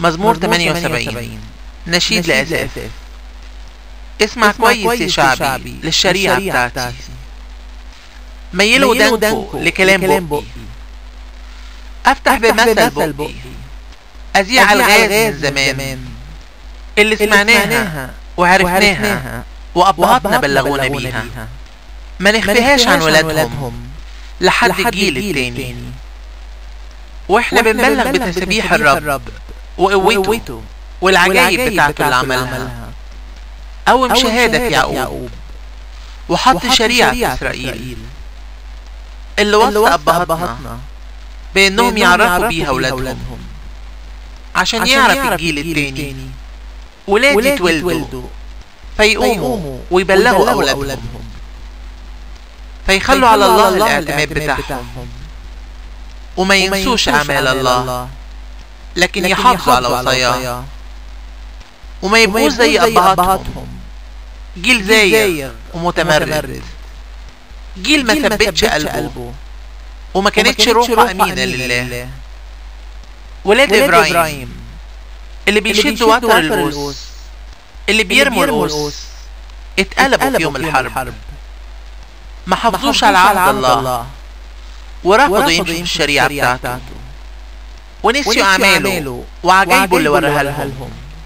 مزمور 78 نشيد لأساس اسمع كويس يا شعبي للشريعة بتاعتي ميلوا ودانكوا لكلام بقي افتح بمثل بقي اذيع الغاز من زمان اللي سمعناها وعرفناها وابهاتنا بلغونا بيها ما نخفيهاش عن ولادهم لحد الجيل التاني واحنا بنبلغ بتسبيح الرب وقوته والعجائب بتاعته اللي عملها قوم شهادة في يعقوب وحط شريعة في إسرائيل اللي وصى أبهاتنا بأنهم يعرفوا بيها أولادهم عشان يعرف الجيل التاني ولاد يتولدوا فيقوموا ويبلغوا أولادهم فيخلوا على الله الاعتماد بتاعهم وما ينسوش أعمال الله لكن يحافظوا على وصاياه وما يبقوش زي أبهاتهم جيل زايغ ومتمرد جيل ما ثبتش قلبه وما كانتش روحه أمينة لله ولاد إبراهيم اللي بيشدوا وتر القوس اللي بيرموا القوس اتقلبوا في يوم الحرب ما حافظوش على عهد الله ورفضوا يمشوا في الشريعة بتاعته ونسيوا أعماله وعجايبه اللي وراها لهم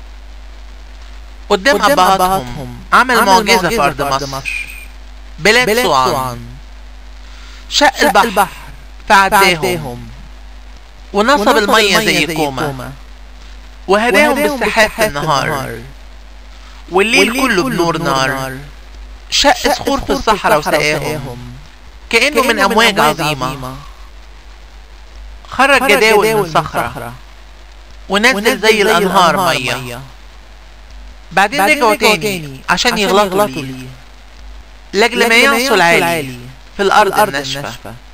قدام أبهاتهم عمل معجزة في أرض مصر بلاد صوعان شق البحر فعداهم ونصب المية زي الكومة وهداهم بالسحاب في النهار والليل كله بنور نار شق صخور في الصحراء وسقاهم كأنه من أمواج عظيمة خرج جداول من صخرة ونزل زي الأنهار مية بعدين رجعوا تاني عشان يغلطوا ليه لأجل ما يعصوا العالي في الأرض الناشفة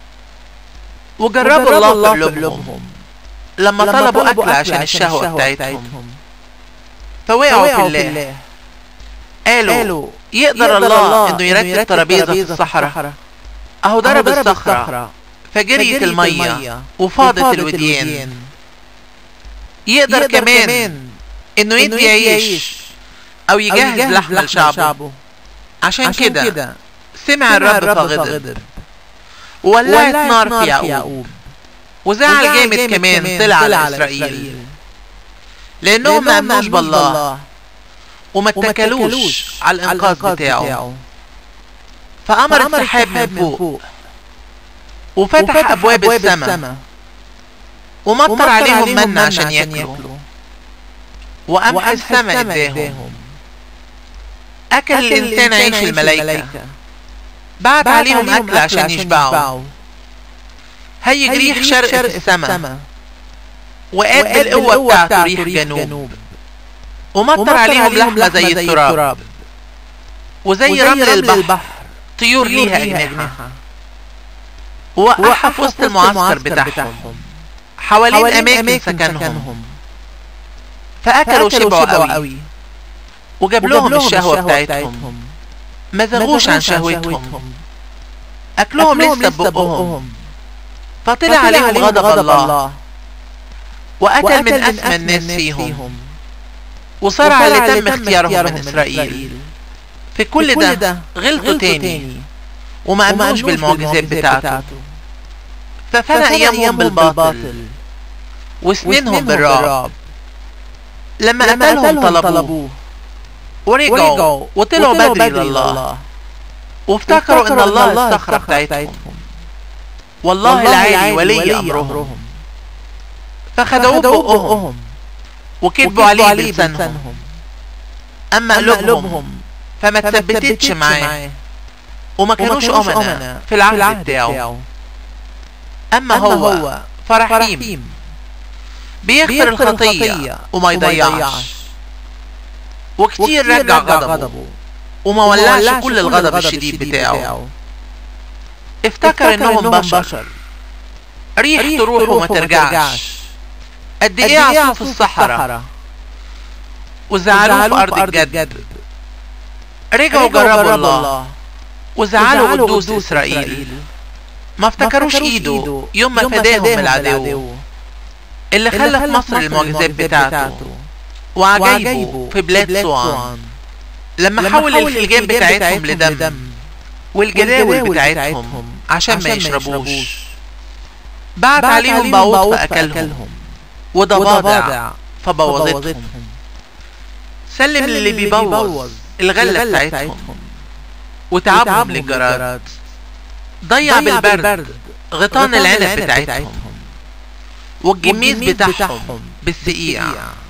وجربوا الله في قلوبهم لما طلبوا أكل عشان الشهوة بتاعتهم فوقعوا في الله قالوا يقدر الله انه يركب ترابيزة في الصحراء اهو ضرب الصخرة فجريت المية وفاضت الوديان يقدر كمان انه يدي عيش او يجهز لحمة لشعبه عشان كده سمع الرب فغضب وولعت نار في يعقوب وزعل جامد كمان طلع على اسرائيل لانهم ما امنوش بالله وما اتكلوش على الانقاذ بتاعه فامر السحاب من فوق وفتح ابواب السماء ومطر عليهم من عشان ياكلوا وامح السماء اداهم اكل الانسان عيش الملائكه بعت عليهم اكل عشان يشبعوا هيج ريح شرق في السماء وقاد بالقوه بتاعته ريح جنوب ومطر عليهم لحمة زي التراب وزي رمل البحر طيور ليها أجنحة ووقعها في وسط المعسكر بتاعهم حوالين أماكن سكنهم فأكلوا شبعوا قوي وجاب لهم الشهوة بتاعتهم ما زغوش عن شهوتهم أكلهم لسه ببقهم فطلع عليهم غضب الله وقتل من أسمى الناس فيهم وصرع اللي تم اختيارهم من إسرائيل في كل ده غلطوا تاني وما أمنوش بالمعجزات بتاعته ففنى أيامهم بالباطل وسنينهم بالرعب لما قتلهم طلبوه ورجعوا وطلعوا بدري لله وافتكروا ان الله الصخرة بتاعتهم والله العالي ولي امرهم فخدعوه بقهم وكذبوا عليه بلسانهم اما قلوبهم فما تثبتتش معاه وما كانوش امنا في العهد بتاعه اما هو فرحيم بيغفر الخطية وما يضيعش وكتير رجع غضبه وما ولعش كل الغضب الشديد بتاعه افتكر انهم بشر ريح تروح وما ترجعش قد ايه عصوا في الصحراء وزعلوه في ارض الجد رجعوا جربوا الله وزعلوا قدوس اسرائيل ما افتكروش ايده يوم ما فداهم من العدو اللي خلى في مصر المعجزات بتاعته وعجايبه في بلاد صوان لما حول الخلجان بتاعتهم لدم والجداول بتاعتهم عشان ما يشربوش بعت عليهم بعوض فأكلهم وضفادع فبوظتهم سلم للي بيبوظ الغلة بتاعتهم وتعبهم للجراد ضيع بالبرد غطان العنب بتاعتهم والجميز بتاعهم بالسقيع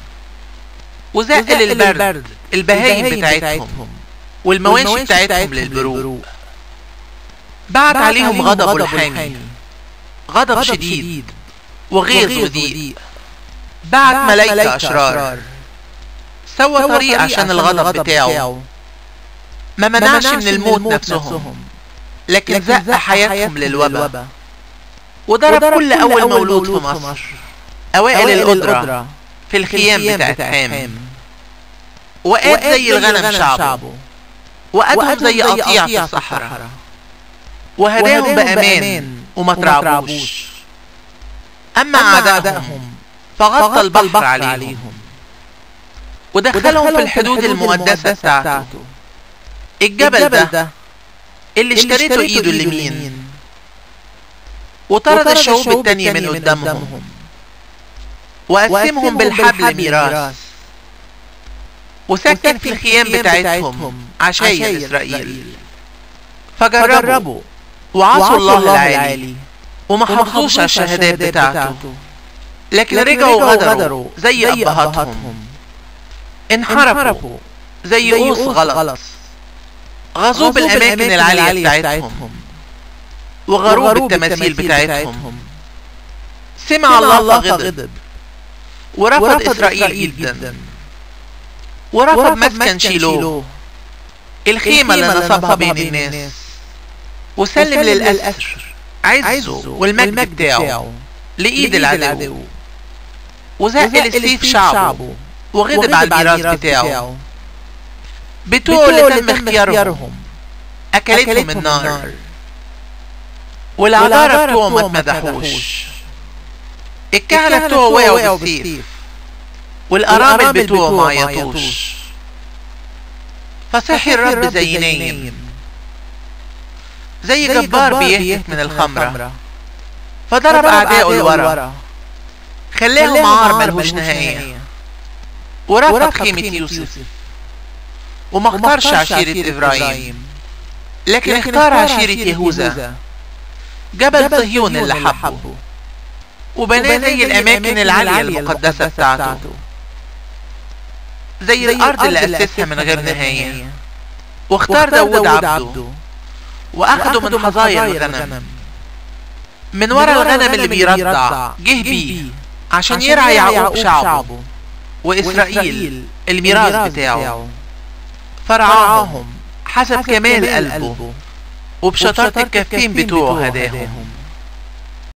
وزقل البرد البهايم بتاعتهم والمواشي بتاعتهم للبروق بعت عليهم غضب الحامي غضب شديد وغيظ وضيق بعت ملايكة أشرار سوى طريق عشان الغضب بتاعه ما منعش من الموت نفسهم لكن زق حياتهم للوبا وضرب كل أول مولود في مصر أوائل القدرة في الخيام بتاعت حام وقاد زي الغنم شعبه وقادهم زي قطيع في الصحراء وهداهم بأمان وما ترعبوش أما أعدائهم فغطى البحر عليهم ودخلهم في الحدود المقدسة بتاعته الجبل ده اللي اشتريته ايده اليمين وطرد الشعوب التانية من قدامهم وقسمهم بالحبل ميراث وسكن في الخيام بتاعتهم عشاير إسرائيل فجربوا وعصوا الله العالي وما حافظوش على الشهادات بتاعته لكن رجعوا غدروا زي أبهاتهم انحرفوا زي قوس غلط غزوا بالأماكن العالية بتاعتهم وغروب التماثيل بتاعتهم سمع الله فغضب ورفض إسرائيل جدا ورفض مسكن شيلوه الخيمة اللي نصبها بين الناس وسلم للأسر عزه والمجد بتاعه لإيد العدو وزق السيف شعبه وغضب على الميراث بتاعه بتوع اللي تم اختيارهم أكلتهم النار والعذارى بتوعه ما اتمدحوش الكهنة بتوعه وقعوا بالسيف والأرامل بتوعه ما عيطوش فصحي الرب زي نايم زي جبار بيهتف من الخمرة فضرب أعدائه لورا خلاهم عار ملهوش نهاية ورفض خيمة يوسف وما اختارش عشيرة إبراهيم لكن اختار عشيرة يهوذا جبل صهيون اللي حبه وبناه زي الأماكن العالية المقدسة بتاعته زي الأرض اللي أسسها من غير نهاية واختار داود عبده وأخده من حظايا الغنم من ورا الغنم اللي بيرضع جه بيه عشان يرعى يعقوب شعبه وإسرائيل الميراث بتاعه فرعاهم حسب كمال قلبه وبشطارة الكفين بتوعه هداهم